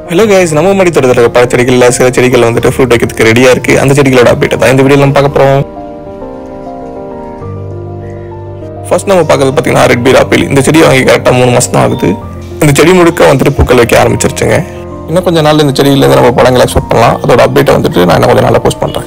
hello guys நம்ம மாடி தோட்டத்தில் இருக்க பல செடிகளில் சில செடிகள் வந்துட்டு ஃப்ரூட் வைக்கிறதுக்கு ரெடியாக இருக்கு அந்த செடிகளோட அப்டேட் தான் இந்த வீடியோவில் நம்ம பார்க்க போகிறோம் ஃபர்ஸ்ட் நம்ம பார்க்கறது பார்த்தீங்கன்னா ரெட் பீர் ஆப்பிள் இந்த செடி வாங்கி கரெக்டாக மூணு மாதம் தான் ஆகுது இந்த செடி முழுக்க வந்துட்டு பூக்கள் வைக்க ஆரம்பிச்சிருச்சுங்க இன்னும் கொஞ்சம் நாள் இந்த செடியிலேருந்து நம்ம பழங்களை எக்ஸ்பெக்ட் பண்ணலாம் அதோட அப்டேட்டை வந்துட்டு நான் இன்னும் கொஞ்சம் நாளில் போஸ்ட் பண்ணுறேன்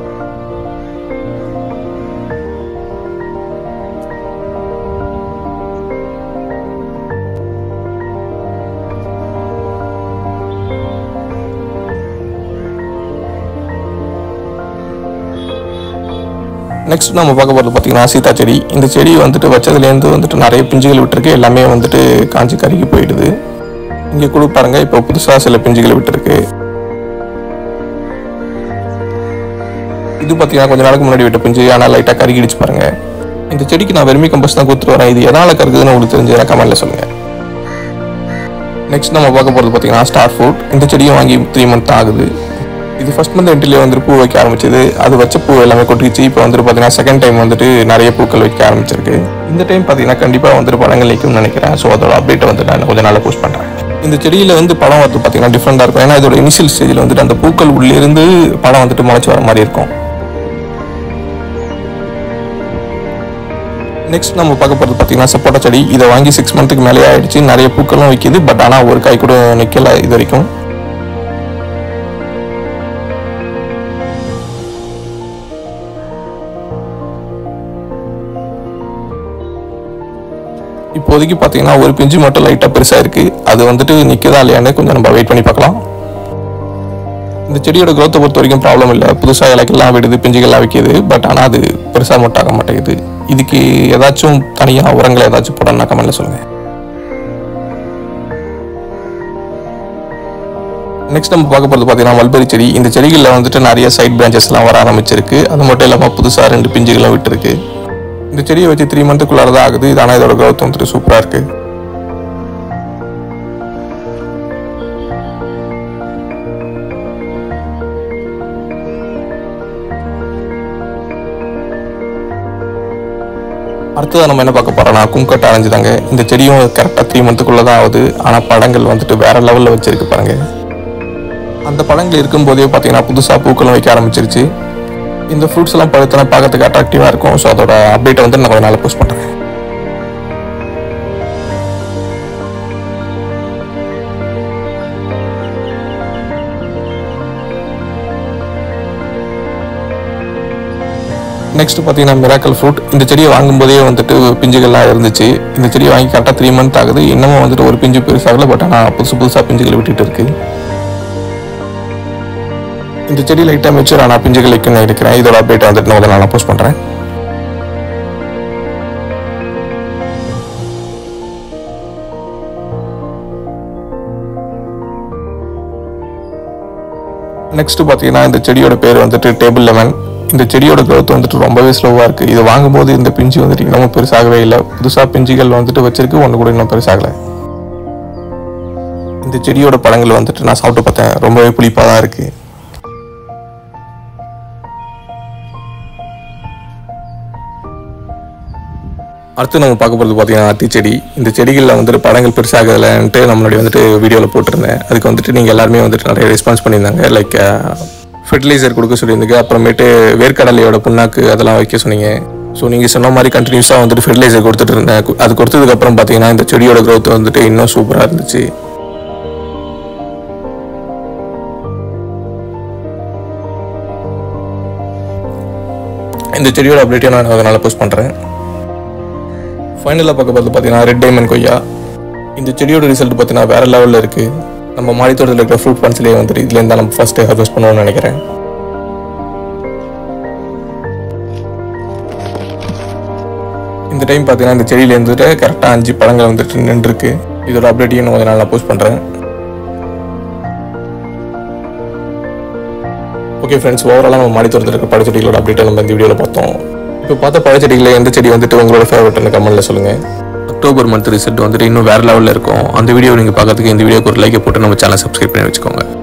நெக்ஸ்ட் நம்ம பார்க்க போகிறது பார்த்தீங்கன்னா சீதா செடி இந்த செடி வந்துட்டு வச்சதுலேருந்து வந்துட்டு நிறைய பிஞ்சுகள் விட்டுருக்கு எல்லாமே வந்துட்டு காஞ்சி கருகி போயிடுது இங்கே கூட பாருங்க இப்போ புதுசாக சில பிஞ்சுகள் விட்டுருக்கு இது பார்த்தீங்கன்னா கொஞ்ச நாளுக்கு முன்னாடி விட்ட பிஞ்சு ஆனால் லைட்டாக கருகிடுச்சு பாருங்க இந்த செடிக்கு நான் வெறுமி கம்போஸ்ட் தான் கொடுத்துட்டு வரேன் இது எதனால் கருக்குதுன்னு உங்களுக்கு தெரிஞ்சு கமெண்ட்ல சொல்லுங்க நெக்ஸ்ட் நம்ம பார்க்க போகிறது பார்த்தீங்கன்னா ஸ்டார் ஃப்ரூட் இந்த செடியும் வாங்கி த்ரீ மந்த் ஆகுது இது ஃபர்ஸ்ட் மந்த் எண்டிலே வந்துட்டு பூ வைக்க ஆரம்பிச்சது அது வச்ச பூ எல்லாமே கொட்டிச்சு இப்போ வந்துட்டு பார்த்தீங்கன்னா செகண்ட் டைம் வந்துட்டு நிறைய பூக்கள் வைக்க ஆரம்பிச்சிருக்கு இந்த டைம் பார்த்தீங்கன்னா கண்டிப்பாக வந்துட்டு பழங்கள் நிற்கும்னு நினைக்கிறேன் ஸோ அதோட அப்டேட்டை வந்து நான் கொஞ்சம் நாளாக போஸ்ட் பண்ணுறேன் இந்த செடியில் வந்து பழம் வந்து பார்த்தீங்கன்னா டிஃப்ரெண்டாக இருக்கும் ஏன்னா இதோட இனிஷியல் ஸ்டேஜில் வந்துட்டு அந்த பூக்கள் உள்ளிருந்து பழம் வந்துட்டு முளைச்சி வர மாதிரி இருக்கும் நெக்ஸ்ட் நம்ம பார்க்க போகிறது பார்த்தீங்கன்னா சப்போட்டா செடி இதை வாங்கி சிக்ஸ் மந்த்துக்கு மேலே ஆயிடுச்சு நிறைய பூக்களும் வைக்குது பட் ஆனால் ஒரு காய் கூட நிற்கல இது வரைக்கும் இப்போதைக்கு பார்த்தீங்கன்னா ஒரு பிஞ்சு மட்டும் லைட்டாக பெருசாக இருக்கு அது வந்துட்டு நிற்கதா இல்லையான்னு கொஞ்சம் நம்ம வெயிட் பண்ணி பார்க்கலாம் இந்த செடியோட growth-அ பொறுத்த வரைக்கும் ப்ராப்ளம் இல்லை புதுசாக இலைக்கெல்லாம் விடுது பிஞ்சுகள்லாம் வைக்கிது பட் ஆனால் அது பெருசாக மட்டும் ஆக மாட்டேங்குது இதுக்கு ஏதாச்சும் தனியாக உரங்கள் ஏதாச்சும் போடணும்னா கமெண்ட்ல சொல்லுங்கள் நெக்ஸ்ட் நம்ம பார்க்க போகிறது பார்த்தீங்கன்னா மல்பெரி செடி இந்த செடிகளில் வந்துட்டு நிறைய சைட் பிரான்ச்சஸ்லாம் வர ஆரம்பிச்சிருக்கு அது மட்டும் இல்லாமல் புதுசாக ரெண்டு பிஞ்சுகளும் விட்டுருக்கு இந்த செடியை வச்சு த்ரீ மந்த்துக்குள்ளார தான் ஆகுது இது ஆனால் இதோட growth வந்துட்டு சூப்பராக இருக்கு அடுத்ததாக நம்ம என்ன பார்க்க போறோம்னா குங்கட் அரைஞ்சு தாங்க இந்த செடியும் கரெக்டாக த்ரீ மந்த்துக்குள்ளே தான் ஆகுது ஆனால் பழங்கள் வந்துட்டு வேற லெவலில் வச்சிருக்கு பாருங்க அந்த பழங்கள் இருக்கும்போதே பார்த்தீங்கன்னா புதுசாக பூக்களும் வைக்க ஆரம்பிச்சிருச்சு இந்த ஃப்ரூட்ஸ் எல்லாம் பழுத்தனா பார்க்கறதுக்கு அட்ராக்டிவாக இருக்கும் ஸோ அதோட அப்டேட்டை வந்து நான் கொஞ்ச நாள் போஸ்ட் பண்ணுறேன் நெக்ஸ்ட் பார்த்தீங்கன்னா மிராக்கல் ஃப்ரூட் இந்த செடியை வாங்கும்போதே வந்துட்டு பிஞ்சுகள்லாம் இருந்துச்சு இந்த செடியை வாங்கி கரெக்டாக த்ரீ மந்த் ஆகுது இன்னமும் வந்துட்டு ஒரு பிஞ்சு பெருசாகல பட் ஆனால் புதுசு புதுசாக பிஞ்சுகள் விட்டுட்டு இருக்கு இந்த செடி லைட்டாக மெச்சூர் ஆனால் பிஞ்சுகள் வைக்கணும்னு இருக்கிறேன் இதோட அப்டேட் வந்துட்டு நான் முதல்ல நான் போஸ்ட் பண்ணுறேன் நெக்ஸ்ட் பார்த்தீங்கன்னா இந்த செடியோட பேர் வந்துட்டு டேபிள் லெமன் இந்த செடியோட growth வந்துட்டு ரொம்பவே ஸ்லோவாக இருக்குது இது வாங்கும்போது இந்த பிஞ்சு வந்துட்டு இன்னமும் பெருசாகவே இல்லை புதுசாக பிஞ்சுகள் வந்துட்டு வச்சிருக்கு ஒன்று கூட இன்னும் பெருசாகலை இந்த செடியோட பழங்கள் வந்துட்டு நான் சாப்பிட்டு பார்த்தேன் ரொம்பவே புளிப்பாக தான் இருக்குது அடுத்து நம்ம பார்க்க போகிறது பார்த்தீங்கன்னா அத்தி செடி இந்த செடிகளில் வந்துட்டு பழங்கள் பெருசாகலைன்ட்டு நம்மளுடைய வந்துட்டு வீடியோவில் போட்டிருந்தேன் அதுக்கு வந்துட்டு நீங்கள் எல்லாருமே வந்துட்டு நிறைய ரெஸ்பான்ஸ் பண்ணியிருந்தாங்க லைக் ஃபெர்டிலைசர் கொடுக்க சொல்லியிருந்தீங்க அப்புறமேட்டு வேர்க்கடலையோட புண்ணாக்கு அதெல்லாம் வைக்க சொன்னீங்க ஸோ நீங்கள் சொன்ன மாதிரி கண்டினியூஸாக வந்துட்டு ஃபெர்டிலைசர் கொடுத்துட்டு இருந்தேன் கு- அது கொடுத்ததுக்கப்புறம் பார்த்தீங்கன்னா இந்த செடியோட growth வந்துட்டு இன்னும் சூப்பராக இருந்துச்சு இந்த செடியோட அப்டேட்டையும் நான் அதனால் போஸ்ட் பண்ணுறேன் ஃபைனலாக பார்க்க பார்த்து பார்த்தீங்கன்னா ரெட் டைமண்ட் கொய்யா இந்த செடியோட ரிசல்ட் பார்த்தீங்கன்னா வேற லெவலில் இருக்கு நம்ம மாடித்தோட்டத்தில் இருக்கிற ஃப்ரூட் பன்ஸ்லேயே வந்துட்டு இதுலேருந்து தான் நம்ம ஃபர்ஸ்ட் ஹார்வெஸ்ட் பண்ணுவோம்னு நினைக்கிறேன் இந்த டைம் பார்த்தீங்கன்னா இந்த செடியில இருந்துட்டு கரெக்டாக அஞ்சு பழங்கள் வந்துட்டு நின்றுருக்கு இதோட அப்டேட்டையும் இன்னும் கொஞ்ச நாள் நான் போஸ்ட் பண்ணுறேன் ஓகே ஃப்ரெண்ட்ஸ் ஓவராலாக நம்ம மாடித்தோட்டத்தில் இருக்கிற பழச்செடிகளோட அப்டேட்டை நம்ம இந்த வீடியோவில் பார்த்தோம் இப்போ பார்த்த பழச்செடிகளில் எந்த செடி வந்துட்டு உங்களோட ஃபேவரட்னு கமெண்ட்ல சொல்லுங்கள் அக்டோபர் மந்த் ரிசல்ட் வந்துட்டு இன்னும் வேற லெவலில் இருக்கும் அந்த வீடியோ நீங்கள் பார்க்கறதுக்கு இந்த வீடியோக்கு ஒரு லைக்கை போட்டு நம்ம சேனல் சப்ஸ்கிரைப் பண்ணி வச்சுக்கோங்க